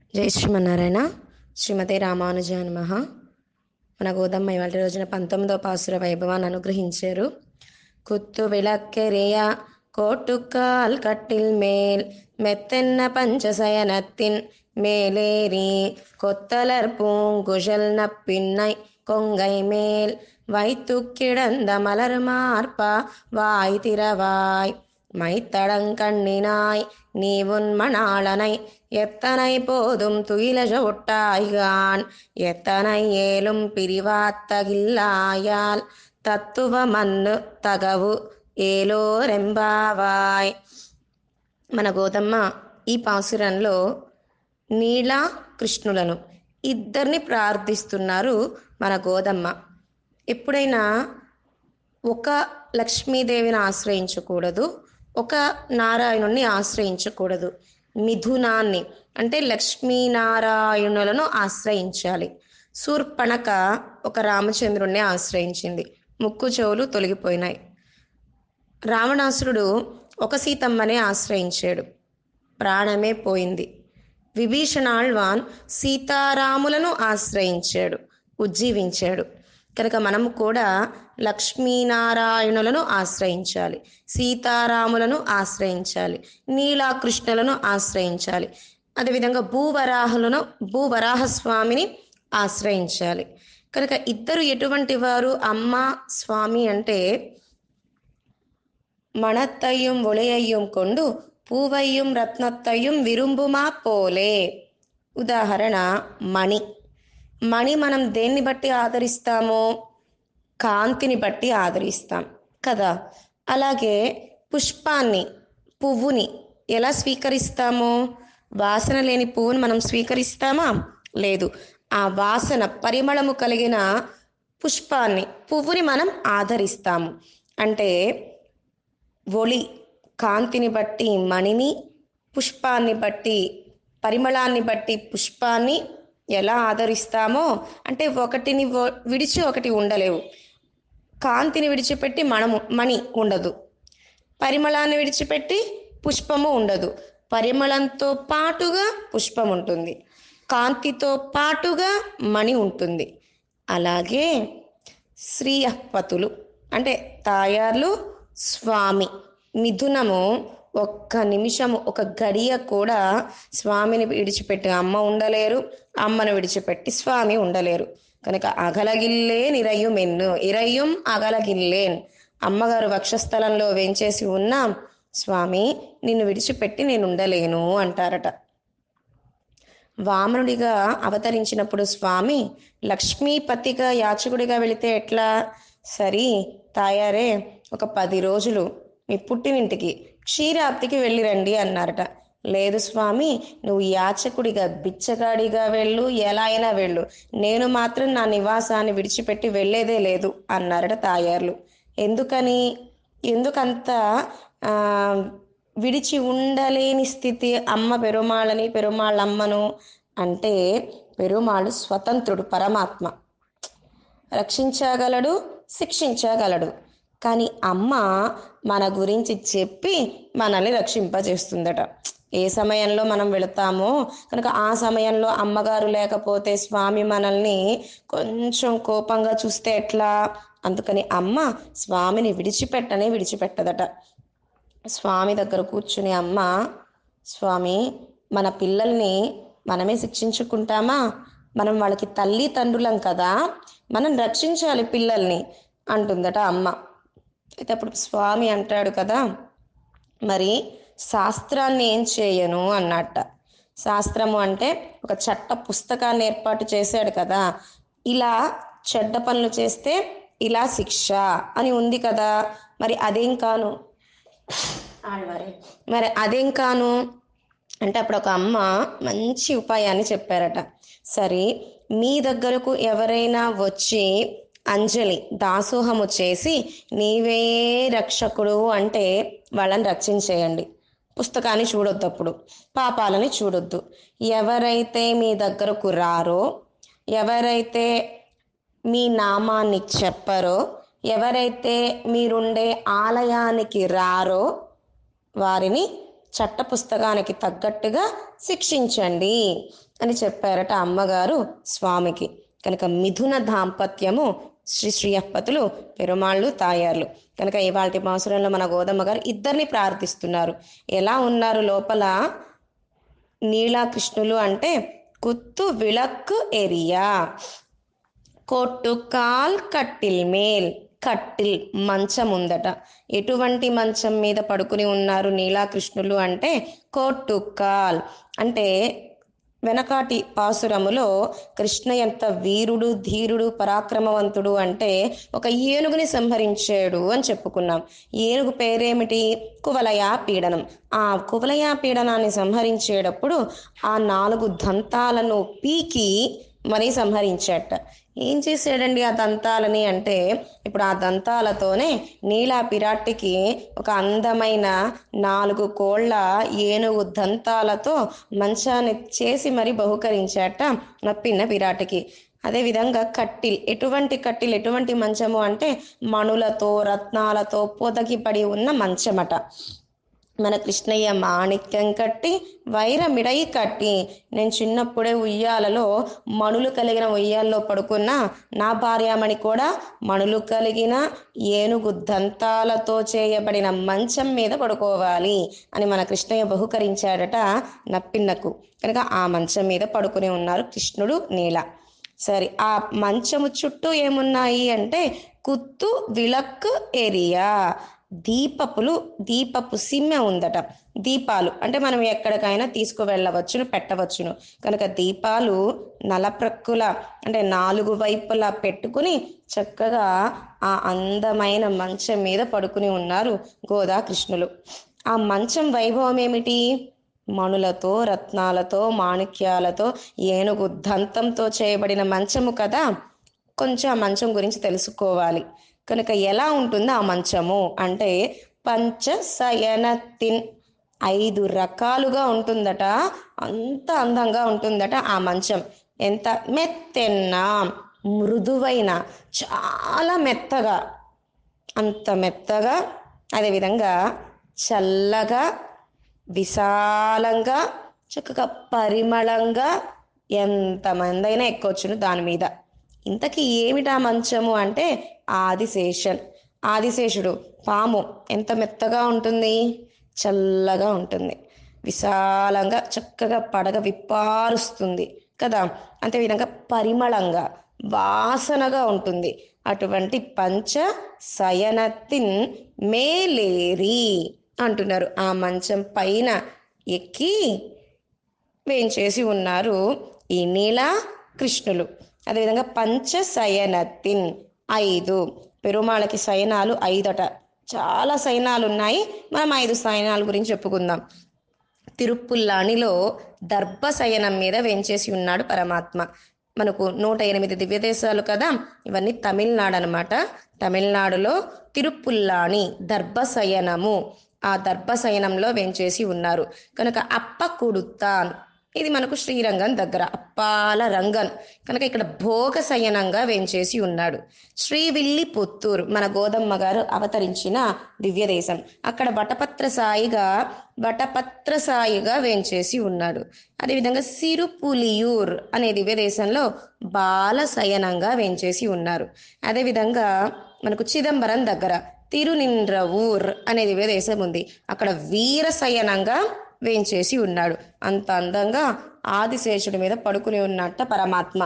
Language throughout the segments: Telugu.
జై శ్రీమన్నారాయణ శ్రీమతి రామానుజ నమః మన గోదమ్మ ఇవాళ రోజున పంతొమ్మిదో పాసుర వైభవాన్ని అనుగ్రహించారు కుత్తు విளக்கெரிய கோட்டுக்கால் கட்டில் மேல் மெத்தென்ன பஞ்சசயனத்தின் மேலேறி கொத்தலர் பூங்குழல் நப்பின்னை கொங்கை மேல் வைத்து கிடந்த மலர் மார்பா வாய் திறவாய் மைத்தடங்கண்ணினாய் நீ உன் மணாளனை எத்தனை போதும் துயிலஜ ஒட்டாய்கான் எத்தனை ஏலும் பிரிவாத்தகில்லாயால் తత్తువ మన్ను తగవు ఏలోరెంబావాయ్ మన గోదమ్మ ఈ పాసురంలో నీల కృష్ణులను ఇద్దరిని ప్రార్థిస్తున్నారు మన గోదమ్మ ఎప్పుడైనా ఒక లక్ష్మీదేవిని ఆశ్రయించకూడదు ఒక నారాయణుణ్ణి ఆశ్రయించకూడదు మిథునాన్ని అంటే లక్ష్మీనారాయణులను ఆశ్రయించాలి శూర్పణక ఒక రామచంద్రుణ్ణి ఆశ్రయించింది ముక్కు చెవులు తొలగిపోయినాయి రావణాసురుడు ఒక సీతమ్మనే ఆశ్రయించాడు ప్రాణమే పోయింది విభీషణాళ్వాన్ సీతారాములను ఆశ్రయించాడు ఉజ్జీవించాడు కనుక మనం కూడా లక్ష్మీనారాయణులను ఆశ్రయించాలి సీతారాములను ఆశ్రయించాలి నీలాకృష్ణులను ఆశ్రయించాలి అదేవిధంగా భూవరాహులను భూవరాహస్వామిని ఆశ్రయించాలి కనుక ఇద్దరు ఎటువంటి వారు అమ్మ స్వామి అంటే మణత్తయ్యం ఒళయయ్యం కొండు పూవయ్యం రత్నత్తయ్యం విరుంబుమా పోలే ఉదాహరణ మణి మణి మనం దేన్ని బట్టి ఆదరిస్తామో కాంతిని బట్టి ఆదరిస్తాం కదా అలాగే పుష్పాన్ని పువ్వుని ఎలా స్వీకరిస్తామో వాసన లేని పువ్వుని మనం స్వీకరిస్తామా లేదు ఆ వాసన పరిమళము కలిగిన పుష్పాన్ని పువ్వుని మనం ఆదరిస్తాము అంటే ఒళి కాంతిని బట్టి మణిని పుష్పాన్ని బట్టి పరిమళాన్ని బట్టి పుష్పాన్ని ఎలా ఆదరిస్తామో అంటే ఒకటిని విడిచి ఒకటి ఉండలేవు కాంతిని విడిచిపెట్టి మనము మణి ఉండదు పరిమళాన్ని విడిచిపెట్టి పుష్పము ఉండదు పరిమళంతో పాటుగా పుష్పం ఉంటుంది కాంతితో పాటుగా మణి ఉంటుంది అలాగే శ్రీయపతులు అంటే తాయార్లు స్వామి మిథునము ఒక్క నిమిషము ఒక గడియ కూడా స్వామిని విడిచిపెట్టి అమ్మ ఉండలేరు అమ్మను విడిచిపెట్టి స్వామి ఉండలేరు కనుక అగలగిల్లేన్ ఇరయ్యం ఎన్ను ఇరయ్యం అగలగిల్లేన్ అమ్మగారు వక్షస్థలంలో వెంచేసి ఉన్నాం స్వామి నిన్ను విడిచిపెట్టి నేను ఉండలేను అంటారట వామనుడిగా అవతరించినప్పుడు స్వామి లక్ష్మీపతిగా యాచకుడిగా వెళితే ఎట్లా సరి తాయారే ఒక పది రోజులు మీ పుట్టినింటికి క్షీరాప్తికి వెళ్ళిరండి అన్నారట లేదు స్వామి నువ్వు యాచకుడిగా బిచ్చగాడిగా వెళ్ళు ఎలా అయినా వెళ్ళు నేను మాత్రం నా నివాసాన్ని విడిచిపెట్టి వెళ్ళేదే లేదు అన్నారట తాయార్లు ఎందుకని ఎందుకంత విడిచి ఉండలేని స్థితి అమ్మ పెరుమాళ్ళని పెరుమాళ్ళమ్మను అంటే పెరుమాళ్ళు స్వతంత్రుడు పరమాత్మ రక్షించగలడు శిక్షించగలడు కానీ అమ్మ మన గురించి చెప్పి మనల్ని రక్షింపజేస్తుందట ఏ సమయంలో మనం వెళతామో కనుక ఆ సమయంలో అమ్మగారు లేకపోతే స్వామి మనల్ని కొంచెం కోపంగా చూస్తే ఎట్లా అందుకని అమ్మ స్వామిని విడిచిపెట్టనే విడిచిపెట్టదట స్వామి దగ్గర కూర్చుని అమ్మ స్వామి మన పిల్లల్ని మనమే శిక్షించుకుంటామా మనం వాళ్ళకి తల్లి తండ్రులం కదా మనం రక్షించాలి పిల్లల్ని అంటుందట అమ్మ అయితే అప్పుడు స్వామి అంటాడు కదా మరి శాస్త్రాన్ని ఏం చేయను అన్నట్ట శాస్త్రము అంటే ఒక చట్ట పుస్తకాన్ని ఏర్పాటు చేశాడు కదా ఇలా చెడ్డ పనులు చేస్తే ఇలా శిక్ష అని ఉంది కదా మరి అదేం కాను మరి అదేం కాను అంటే అప్పుడు ఒక అమ్మ మంచి ఉపాయాన్ని చెప్పారట సరే మీ దగ్గరకు ఎవరైనా వచ్చి అంజలి దాసోహము చేసి నీవే రక్షకుడు అంటే వాళ్ళని రక్షించేయండి పుస్తకాన్ని చూడొద్దు అప్పుడు పాపాలని చూడొద్దు ఎవరైతే మీ దగ్గరకు రారో ఎవరైతే మీ నామాన్ని చెప్పరో ఎవరైతే మీరుండే ఆలయానికి రారో వారిని చట్ట పుస్తకానికి తగ్గట్టుగా శిక్షించండి అని చెప్పారట అమ్మగారు స్వామికి కనుక మిథున దాంపత్యము శ్రీ శ్రీయప్పతులు పెరుమాళ్ళు తాయార్లు కనుక ఇవాళ మాసురంలో మన గోదమ్మ గారు ఇద్దరిని ప్రార్థిస్తున్నారు ఎలా ఉన్నారు లోపల నీలాకృష్ణులు అంటే కుత్తు విளக்கு ఎరియా కొట్టుకాల్ కట్టిల్ మేల్ కట్టిల్ మంచం ఉందట ఎటువంటి మంచం మీద పడుకుని ఉన్నారు నీలాకృష్ణులు అంటే కోట్టుకాల్ అంటే వెనకాటి పాసురములో కృష్ణ ఎంత వీరుడు ధీరుడు పరాక్రమవంతుడు అంటే ఒక ఏనుగుని సంహరించాడు అని చెప్పుకున్నాం ఏనుగు పేరేమిటి కువలయా పీడనం ఆ కువలయా పీడనాన్ని సంహరించేటప్పుడు ఆ నాలుగు దంతాలను పీకి మరీ సంహరించాట ఏం చేశాడండి ఆ దంతాలని అంటే ఇప్పుడు ఆ దంతాలతోనే నీలా పిరాట్టికి ఒక అందమైన నాలుగు కోళ్ళ ఏనుగు దంతాలతో మంచాన్ని చేసి మరి బహుకరించాట నప్పిన్న పిరాటికి అదేవిధంగా కట్టిల్ ఎటువంటి కట్టిల్ ఎటువంటి మంచము అంటే మణులతో రత్నాలతో పొదగిపడి ఉన్న మంచమట మన కృష్ణయ్య మాణిక్యం కట్టి వైరమిడై కట్టి నేను చిన్నప్పుడే ఉయ్యాలలో మణులు కలిగిన ఉయ్యాల్లో పడుకున్న నా భార్యామణి కూడా మణులు కలిగిన ఏనుగు దంతాలతో చేయబడిన మంచం మీద పడుకోవాలి అని మన కృష్ణయ్య బహుకరించాడట నప్పిన్నకు కనుక ఆ మంచం మీద పడుకుని ఉన్నారు కృష్ణుడు నీల సరే ఆ మంచము చుట్టూ ఏమున్నాయి అంటే కుత్తు విளக்கு ఏరియా దీపపులు దీపపు సిమ్మె ఉందట దీపాలు అంటే మనం ఎక్కడికైనా తీసుకువెళ్ళవచ్చును పెట్టవచ్చును కనుక దీపాలు నలప్రక్కుల అంటే నాలుగు వైపులా పెట్టుకుని చక్కగా ఆ అందమైన మంచం మీద పడుకుని ఉన్నారు గోదా కృష్ణులు ఆ మంచం వైభవం ఏమిటి మణులతో రత్నాలతో మాణిక్యాలతో ఏనుగు దంతంతో చేయబడిన మంచము కదా కొంచెం ఆ మంచం గురించి తెలుసుకోవాలి కనుక ఎలా ఉంటుందో ఆ మంచము అంటే పంచ శయనతిన్ ఐదు రకాలుగా ఉంటుందట అంత అందంగా ఉంటుందట ఆ మంచం ఎంత మెత్తెన్న మృదువైన చాలా మెత్తగా అంత మెత్తగా అదేవిధంగా చల్లగా విశాలంగా చక్కగా పరిమళంగా ఎంతమందైనా ఎక్కొచ్చును దాని మీద ఇంతకీ ఏమిటా మంచము అంటే ఆదిశేషన్ ఆదిశేషుడు పాము ఎంత మెత్తగా ఉంటుంది చల్లగా ఉంటుంది విశాలంగా చక్కగా పడగ విప్పారుస్తుంది కదా అంతేవిధంగా పరిమళంగా వాసనగా ఉంటుంది అటువంటి పంచ శయనతిన్ మేలేరి అంటున్నారు ఆ మంచం పైన ఎక్కి వేంచేసి ఉన్నారు ఈ నీల కృష్ణులు అదేవిధంగా పంచ శయనతిన్ ఐదు పెరుమాళకి శయనాలు ఐదట చాలా శయనాలు ఉన్నాయి మనం ఐదు శయనాల గురించి చెప్పుకుందాం తిరుప్పుల్లానిలో దర్భశయనం మీద వెంచేసి ఉన్నాడు పరమాత్మ మనకు నూట ఎనిమిది దివ్యదేశాలు కదా ఇవన్నీ తమిళనాడు అనమాట తమిళనాడులో తిరుప్పుల్లాని దర్భశయనము ఆ దర్భశయనంలో వెంచేసి ఉన్నారు కనుక అప్ప కుడుతాన్ ఇది మనకు శ్రీరంగం దగ్గర అప్పాల రంగన్ కనుక ఇక్కడ భోగ శయనంగా వేంచేసి ఉన్నాడు శ్రీవిల్లి పుత్తూరు మన గోదమ్మ గారు అవతరించిన దివ్యదేశం అక్కడ వటపత్ర సాయిగా వటపత్ర సాయిగా వేంచేసి ఉన్నాడు అదేవిధంగా సిరుపులియూర్ అనే దివ్యదేశంలో బాల శయనంగా వేంచేసి ఉన్నారు అదేవిధంగా మనకు చిదంబరం దగ్గర తిరునింద్రవూర్ అనే దివ్యదేశం ఉంది అక్కడ వీరశయనంగా వేంచేసి ఉన్నాడు అంత అందంగా ఆదిశేషుడి మీద పడుకుని ఉన్నట్ట పరమాత్మ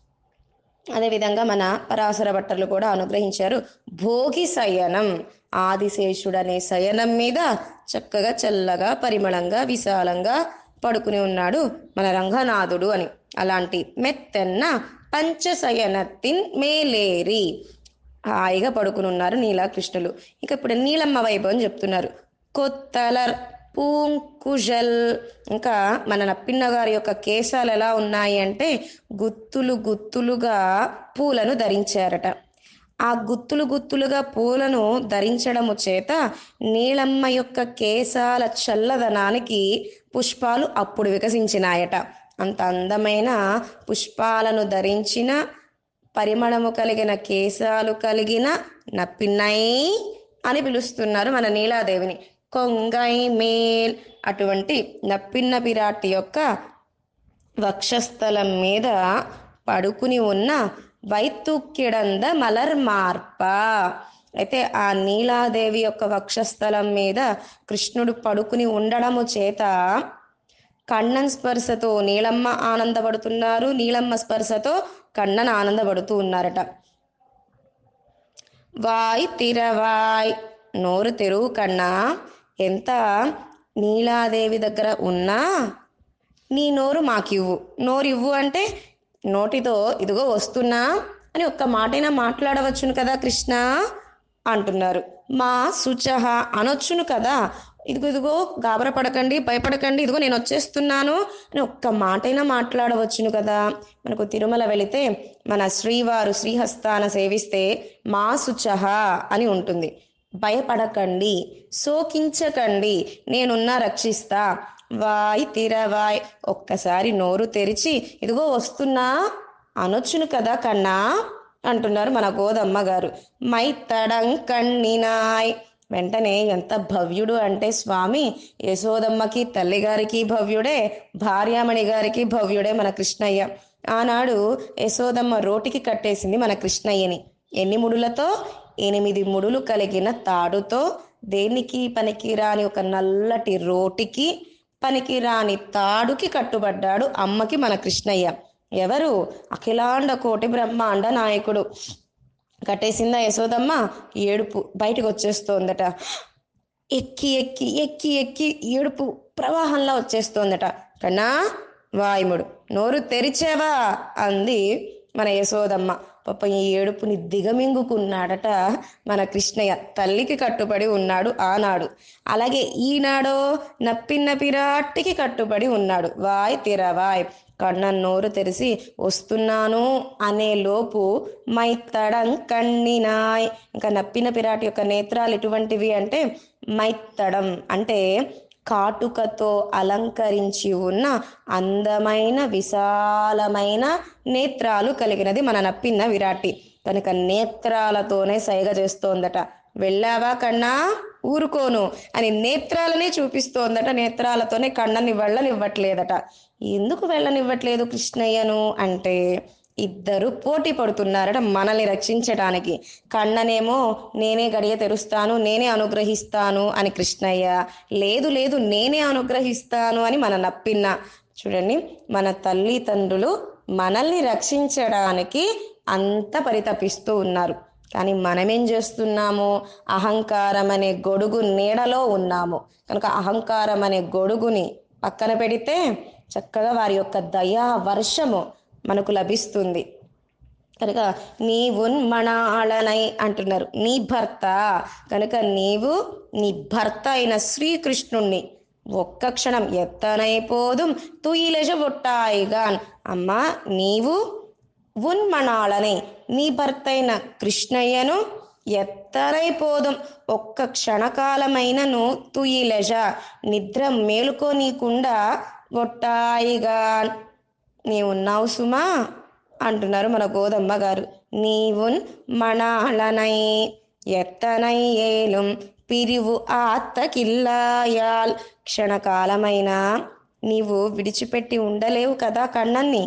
అదేవిధంగా మన పరాశర భట్టలు కూడా అనుగ్రహించారు భోగి శయనం ఆదిశేషుడు అనే శయనం మీద చక్కగా చల్లగా పరిమళంగా విశాలంగా పడుకుని ఉన్నాడు మన రంగనాథుడు అని అలాంటి మెత్తన్న పంచశయనతిన్ మేలేరి హాయిగా పడుకుని ఉన్నారు నీలాకృష్ణులు ఇక ఇప్పుడు నీలమ్మ వైభవం చెప్తున్నారు కొత్తలర్ పూంకుజల్ ఇంకా మన నప్పిన్న గారి యొక్క కేశాలు ఎలా ఉన్నాయి అంటే గుత్తులు గుత్తులుగా పూలను ధరించారట ఆ గుత్తులు గుత్తులుగా పూలను ధరించడము చేత నీలమ్మ యొక్క కేశాల చల్లదనానికి పుష్పాలు అప్పుడు వికసించినాయట అంత అందమైన పుష్పాలను ధరించిన పరిమళము కలిగిన కేశాలు కలిగిన నప్పిన్నై అని పిలుస్తున్నారు మన నీలాదేవిని కొంగై మేల్ అటువంటి నప్పిన్న పిరాటి యొక్క వక్షస్థలం మీద పడుకుని ఉన్న వైతుక్కిడంద మలర్ మార్ప అయితే ఆ నీలాదేవి యొక్క వక్షస్థలం మీద కృష్ణుడు పడుకుని ఉండడము చేత కണ്ണన్ స్పర్శతో నీలమ్మ ఆనందపడుతున్నారు నీలమ్మ స్పర్శతో కണ്ണన్ ఆనందపడుతూ ఉన్నారట వాయ్ తిరవాయ్ నోరు తెరువు కన్నా ఎంత నీలాదేవి దగ్గర ఉన్నా నీ నోరు మాకివ్వు నోరు ఇవ్వు అంటే నోటితో ఇదిగో వస్తున్నా అని ఒక్క మాటైనా మాట్లాడవచ్చును కదా కృష్ణ అంటున్నారు మా సుచహ అనొచ్చును కదా ఇదిగో ఇదిగో గాబర పడకండి భయపడకండి ఇదిగో నేను వచ్చేస్తున్నాను అని ఒక్క మాటైనా మాట్లాడవచ్చును కదా మనకు తిరుమల వెళితే మన శ్రీవారు శ్రీహస్తాన సేవిస్తే మా సుచహ అని ఉంటుంది భయపడకండి సోకించకండి నేనున్నా రక్షిస్తా వాయ్ తిరవాయ్ ఒక్కసారి నోరు తెరిచి ఇదిగో వస్తున్నా అనొచ్చును కదా కన్నా అంటున్నారు మన గోదమ్మ గారు మైత్తడం కണ്ണിనాయ్ వెంటనే ఎంత భవ్యుడు అంటే స్వామి యశోదమ్మకి తల్లిగారికి భవ్యుడే భార్యామణి గారికి భవ్యుడే మన కృష్ణయ్య ఆనాడు యశోదమ్మ రోటికి కట్టేసింది మన కృష్ణయ్యని ఎన్ని ముడులతో ఎనిమిది ముడులు కలిగిన తాడుతో దేనికి పనికి రాని ఒక నల్లటి రోటికి పనికి రాని తాడుకి కట్టుబడ్డాడు అమ్మకి మన కృష్ణయ్య ఎవరు అఖిలాండ కోటి బ్రహ్మాండ నాయకుడు కట్టేసిందా యశోదమ్మ ఏడుపు బయటకు వచ్చేస్తోందట ఎక్కి ఎక్కి ఎక్కి ఎక్కి ఏడుపు ప్రవాహంలా వచ్చేస్తోందట కన్నా వాయుముడు నోరు తెరిచావా అంది మన యశోదమ్మ పాప ఈ ఏడుపుని దిగమింగుకున్నాడట మన కృష్ణయ్య తల్లికి కట్టుబడి ఉన్నాడు ఆనాడు అలాగే ఈనాడో నప్పిన్న పిరాట్టికి కట్టుబడి ఉన్నాడు వాయ్ తిరవాయ్ కన్న నోరు తెరిచి వస్తున్నాను అనే లోపు మైత్తడం కണ്ണിనాయ్ ఇంకా నప్పిన పిరాటి యొక్క నేత్రాలు ఎటువంటివి అంటే మైత్తడం అంటే కాటుకతో అలంకరించి ఉన్న అందమైన విశాలమైన నేత్రాలు కలిగినది మన నప్పిన విరాటి కనుక నేత్రాలతోనే సైగ చేస్తోందట వెళ్ళావా కన్నా ఊరుకోను అని నేత్రాలనే చూపిస్తోందట నేత్రాలతోనే కన్నని వెళ్ళనివ్వట్లేదట ఎందుకు వెళ్ళనివ్వట్లేదు కృష్ణయ్యను అంటే ఇద్దరు పోటీ పడుతున్నారట మనల్ని రక్షించడానికి కన్ననేమో నేనే గడియ తెరుస్తాను నేనే అనుగ్రహిస్తాను అని కృష్ణయ్య లేదు లేదు నేనే అనుగ్రహిస్తాను అని మన నప్పిన్న చూడండి మన తల్లిదండ్రులు మనల్ని రక్షించడానికి అంత పరితపిస్తూ ఉన్నారు కానీ మనమేం చేస్తున్నాము అహంకారం అనే గొడుగు నీడలో ఉన్నాము కనుక అహంకారం అనే గొడుగుని పక్కన పెడితే చక్కగా వారి యొక్క దయా వర్షము మనకు లభిస్తుంది కనుక నీవు మణాళనై అంటున్నారు నీ భర్త కనుక నీవు నీ భర్త అయిన శ్రీకృష్ణుణ్ణి ఒక్క క్షణం ఎత్తనైపోదుం తుయిలజ బొట్టాయిగాన్ అమ్మా నీవు ఉన్మణాళనే నీ భర్త అయిన కృష్ణయ్యను ఎత్తరైపోదుం ఒక్క క్షణకాలమైనను తుయిలజ నిద్ర మేలుకోనీకుండా ఒట్టాయిగా నీవున్నావు సుమా అంటున్నారు మన గోదమ్మ గారు నీవున్ మణాళనై ఎత్తనై ఏలుం పిరివు ఆత్తకిల్లాయాల్ క్షణకాలమైన నీవు విడిచిపెట్టి ఉండలేవు కదా కണ്ണన్ని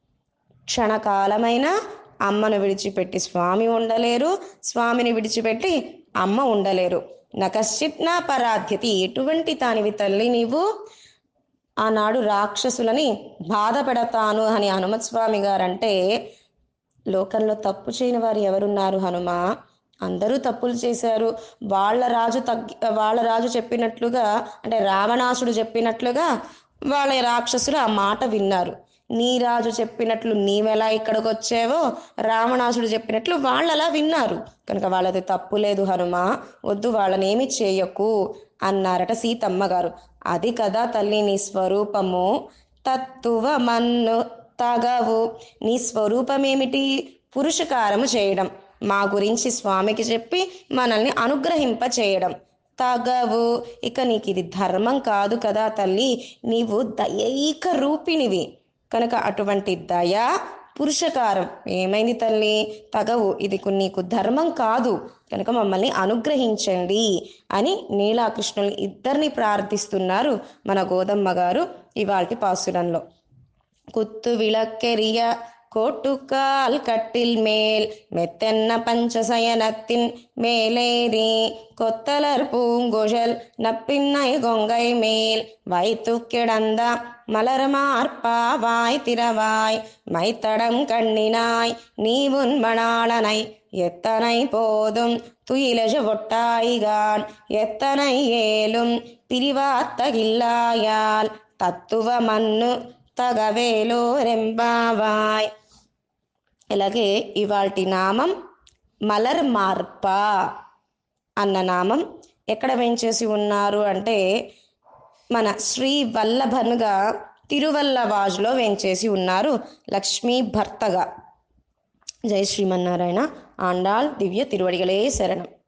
క్షణకాలమైన అమ్మను విడిచిపెట్టి స్వామి ఉండలేరు స్వామిని విడిచిపెట్టి అమ్మ ఉండలేరు నకశ్చిత్ నా పరాధ్యతి ఎటువంటి తానివి తల్లి నీవు ఆనాడు రాక్షసులని బాధ పెడతాను అని హనుమత్ స్వామి గారంటే లోకంలో తప్పు చేయని వారు ఎవరున్నారు హనుమ అందరూ తప్పులు చేశారు వాళ్ళ రాజు తగ్గి వాళ్ళ రాజు చెప్పినట్లుగా అంటే రావణాసుడు చెప్పినట్లుగా వాళ్ళ రాక్షసులు ఆ మాట విన్నారు నీ రాజు చెప్పినట్లు నీవెలా ఇక్కడికి వచ్చావో రావణాసుడు చెప్పినట్లు వాళ్ళు అలా విన్నారు కనుక వాళ్ళది తప్పు లేదు హనుమ వద్దు వాళ్ళని ఏమి చేయకు అన్నారట సీతమ్మ గారు అది కదా తల్లి నీ స్వరూపము తత్తువ మన్ను తగవు నీ స్వరూపమేమిటి పురుషకారము చేయడం మా గురించి స్వామికి చెప్పి మనల్ని అనుగ్రహింప చేయడం తగవు ఇక నీకు ఇది ధర్మం కాదు కదా తల్లి నీవు దయైక రూపిణివి కనుక అటువంటి దయ పురుషకారం ఏమైంది తల్లి తగవు ఇది కు- నీకు ధర్మం కాదు కనుక మమ్మల్ని అనుగ్రహించండి అని నీలాకృష్ణులు ఇద్దరిని ప్రార్థిస్తున్నారు మన గోదమ్మ గారు ఇవాల్టి పాసురంలో குத்து விளக்கெரிய கோட்டுக்கால் கட்டில் மேல் மெத்தென்ன பஞ்சசயனத்தின் மேலேறி கொத்தலர் பூங்குழல் நப்பின்னை கொங்கை மேல் வைத்து கிடந்த மலர் மார்பாவாய் திரவாய் மைத்தடம் கண்ணினாய் நீ உன் மணாளனை எத்தனை போதும் துயிலஜ ஒட்டாய்கான் எத்தனை ஏலும் பிரிவாத்தகில்லாயால் తత్తువ మన్ను తగవేలోరెంబావాయ్ ఇలాగే ఇవాల్టి నామం మలర్ మార్ప అన్న నామం ఎక్కడ వేంచేసి ఉన్నారు అంటే మన శ్రీ వల్లభనుగా తిరువల్లవాజ్లో వేంచేసి ఉన్నారు లక్ష్మీ భర్తగా జై శ్రీమన్నారాయణ ఆండాల్ దివ్య తిరువడిగలే శరణం